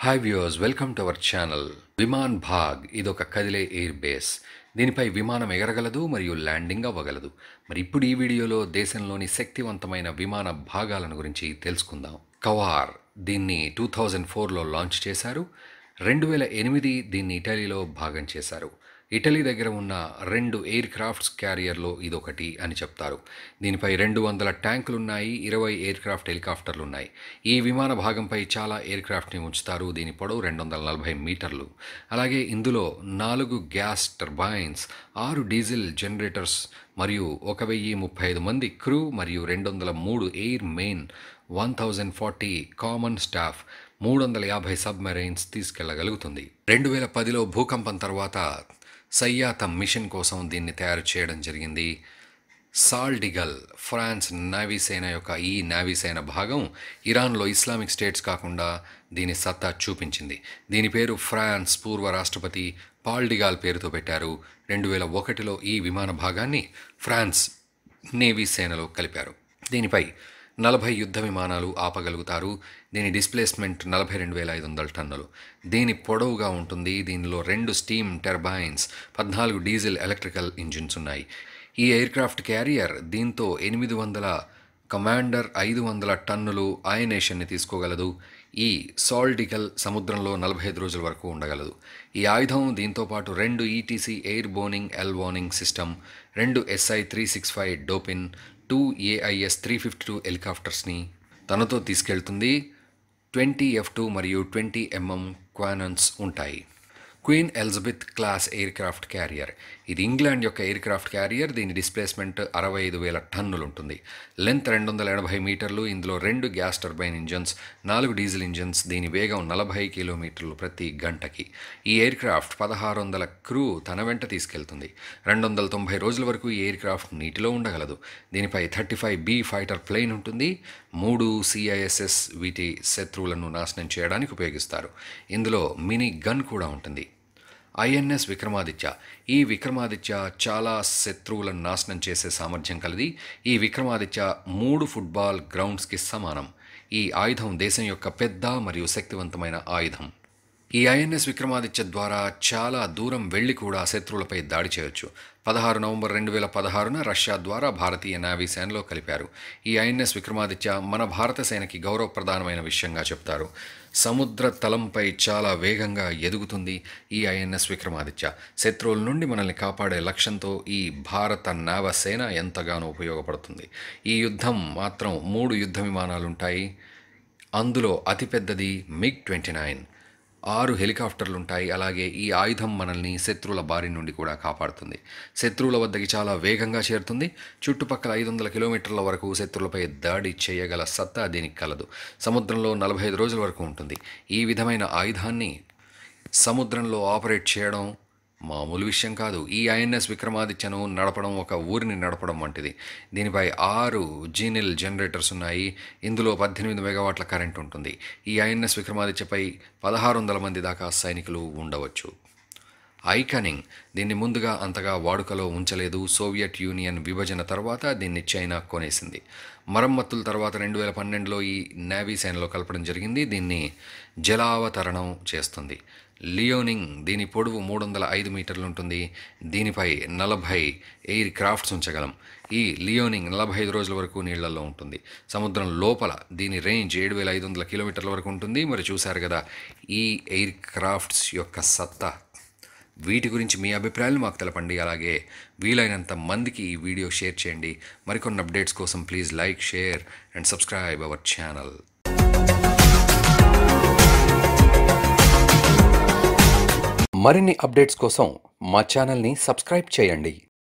hi viewers welcome to our channel విమాన్ భాగ్ ఇదొక కదిలే ఎయిర్ బేస్ దీనిపై విమానం ఎగరగలదు మరియు ల్యాండింగ్ అవ్వగలదు మరి ఇప్పుడు ఈ వీడియోలో దేశంలోని శక్తివంతమైన విమాన భాగాలను గురించి తెలుసుకుందాం కవార్ దీన్ని టూ థౌజండ్ ఫోర్లో లాంచ్ చేశారు రెండు వేల ఎనిమిది దీన్ని ఇటలీలో భాగం చేశారు ఇటలీ దగ్గర ఉన్న రెండు ఎయిర్ క్రాఫ్ట్స్ క్యారియర్లో ఇదొకటి అని చెప్తారు దీనిపై రెండు వందల ట్యాంకులు ఉన్నాయి ఇరవై ఎయిర్ క్రాఫ్ట్ హెలికాప్టర్లు ఉన్నాయి ఈ విమాన భాగంపై చాలా ఎయిర్ క్రాఫ్ట్ని ఉంచుతారు దీని పొడవు రెండు వందల నలభై మీటర్లు అలాగే ఇందులో నాలుగు గ్యాస్ టర్బైన్స్ ఆరు డీజిల్ జనరేటర్స్ మరియు ఒక వెయ్యి ముప్పై ఐదు మంది క్రూ మరియు రెండు వందల మూడు airmen one thousand forty common staff మూడు వందల యాభై సబ్మెరైన్స్ తీసుకెళ్లగలుగుతుంది రెండు వేల పదిలో భూకంపం తర్వాత సయ్యాత మిషన్ కోసం దీన్ని తయారు చేయడం జరిగింది సాల్డిగల్ ఫ్రాన్స్ నావీసేన యొక్క ఈ నావీసేన భాగం ఇరాన్లో ఇస్లామిక్ స్టేట్స్ కాకుండా దీని సత్తా చూపించింది దీని పేరు ఫ్రాన్స్ పూర్వ రాష్ట్రపతి పాల్డిగాల్ పేరుతో పెట్టారు రెండు వేల ఒకటిలో ఈ విమాన భాగాన్ని ఫ్రాన్స్ నేవీ సేనలో కలిపారు దీనిపై నలభై యుద్ధ విమానాలు ఆపగలుగుతారు దీని డిస్ప్లేస్మెంట్ నలభై రెండు వేల ఐదు వందల టన్నులు దీని పొడవుగా ఉంటుంది దీనిలో రెండు స్టీమ్ టర్బైన్స్ పద్నాలుగు డీజిల్ ఎలక్ట్రికల్ ఇంజిన్స్ ఉన్నాయి ఈ ఎయిర్ క్రాఫ్ట్ క్యారియర్ దీంతో ఎనిమిది వందల కమాండర్ ఐదు వందల టన్నులు అయనేషన్ని తీసుకోగలదు ఈ సాల్డికల్ సముద్రంలో నలభై ఐదు రోజుల వరకు ఉండగలదు ఈ ఆయుధం దీంతో పాటు రెండు ETC airborne early warning system రెండు ఎస్ఐ త్రీ సిక్స్ ఫైవ్ డోపిన్ two AIS three fifty two హెలికాప్టర్స్ని తనతో తీసుకెళ్తుంది ట్వంటీ ఎఫ్ టూ మరియు ట్వంటీ ఎంఎం క్వానన్స్ ఉంటాయి Queen Elizabeth class aircraft carrier ఇది ఇంగ్లాండ్ యొక్క ఎయిర్ క్రాఫ్ట్ క్యారియర్ దీని డిస్ప్లేస్మెంట్ అరవై ఐదు వేల టన్నులు ఉంటుంది లెంత్ రెండు వందల ఎనభై మీటర్లు ఇందులో రెండు గ్యాస్ టర్బైన్ ఇంజన్స్ నాలుగు డీజిల్ ఇంజన్స్ దీని వేగం నలభై కిలోమీటర్లు ప్రతి గంటకి ఈ ఎయిర్ క్రాఫ్ట్ పదహారు వందల క్రూ తన వెంట తీసుకెళ్తుంది రెండు వందల తొంభై రోజుల వరకు ఈ ఎయిర్ క్రాఫ్ట్ నీటిలో ఉండగలదు దీనిపై thirty five B fighter plane ఉంటుంది మూడు సిఐఎస్ఎస్ వీటి శత్రువులను నాశనం చేయడానికి ఉపయోగిస్తారు ఇందులో మినీ గన్ కూడా ఉంటుంది ఐఎన్ఎస్ విక్రమాదిత్య ఈ విక్రమాదిత్య చాలా శత్రువులను నాశనం చేసే సామర్థ్యం కలది ఈ విక్రమాదిత్య మూడు ఫుట్బాల్ గ్రౌండ్స్కి సమానం ఈ ఆయుధం దేశం యొక్క పెద్ద మరియు శక్తివంతమైన ఆయుధం ఈ ఐఎన్ఎస్ విక్రమాదిత్య ద్వారా చాలా దూరం వెళ్ళి కూడా శత్రువులపై దాడి చేయొచ్చు పదహారు నవంబర్ రెండు వేల పదహారున రష్యా ద్వారా భారతీయ నావీ సేనలో కలిపారు ఈ ఐఎన్ఎస్ విక్రమాదిత్య మన భారత సేనకి గౌరవప్రధానమైన విషయంగా చెప్తారు సముద్ర తలంపై చాలా వేగంగా ఎదుగుతుంది ఈ ఐఎన్ఎస్ విక్రమాదిత్య శత్రువుల నుండి మనల్ని కాపాడే లక్ష్యంతో ఈ భారత నావసేన ఎంతగానో ఉపయోగపడుతుంది ఈ యుద్ధం మాత్రం మూడు యుద్ధ విమానాలుంటాయి అందులో అతిపెద్దది మిగ్ ట్వంటీ నైన్ ఆరు హెలికాప్టర్లు ఉంటాయి అలాగే ఈ ఆయుధం మనల్ని శత్రువుల బారి నుండి కూడా కాపాడుతుంది శత్రువుల వద్దకి చాలా వేగంగా చేరుతుంది చుట్టుపక్కల ఐదు వందల కిలోమీటర్ల వరకు శత్రువులపై దాడి చేయగల సత్తా దీనికి కలదు సముద్రంలో నలభై ఐదు రోజుల వరకు ఉంటుంది ఈ విధమైన ఆయుధాన్ని సముద్రంలో ఆపరేట్ చేయడం మామూలు విషయం కాదు ఈ ఐఎన్ఎస్ విక్రమాదిత్యను నడపడం ఒక ఊరిని నడపడం వంటిది దీనిపై ఆరు జీనిల్ జనరేటర్స్ ఉన్నాయి ఇందులో పద్దెనిమిది మెగావాట్ల కరెంట్ ఉంటుంది ఈ ఐఎన్ఎస్ విక్రమాదిత్యపై పదహారు వందల మంది దాకా సైనికులు ఉండవచ్చు ఐకనింగ్ దీన్ని ముందుగా అంతగా వాడుకలో ఉంచలేదు సోవియట్ యూనియన్ విభజన తర్వాత దీన్ని చైనా కొనేసింది మరమ్మతుల తర్వాత రెండు వేల పన్నెండులో ఈ నేవీ సేనలో కలపడం జరిగింది దీన్ని జలావతరణం చేస్తుంది లియోనింగ్ దీని పొడవు మూడు వందల ఐదు మీటర్లు ఉంటుంది దీనిపై నలభై ఎయిర్ క్రాఫ్ట్స్ ఉంచగలం ఈ లియోనింగ్ నలభై ఐదు రోజుల వరకు నీళ్లలో ఉంటుంది సముద్రం లోపల దీని రేంజ్ ఏడు వేల ఐదు వందల కిలోమీటర్ల వరకు ఉంటుంది మరి చూశారు కదా ఈ ఎయిర్ క్రాఫ్ట్స్ యొక్క సత్తా వీటి గురించి మీ అభిప్రాయాలు మాకు తెలపండి అలాగే వీలైనంత మందికి ఈ వీడియో షేర్ చేయండి మరికొన్ని అప్డేట్స్ కోసం please like share and subscribe our channel మరిన్ని అప్డేట్స్ కోసం మా ఛానల్ని సబ్స్క్రైబ్ చేయండి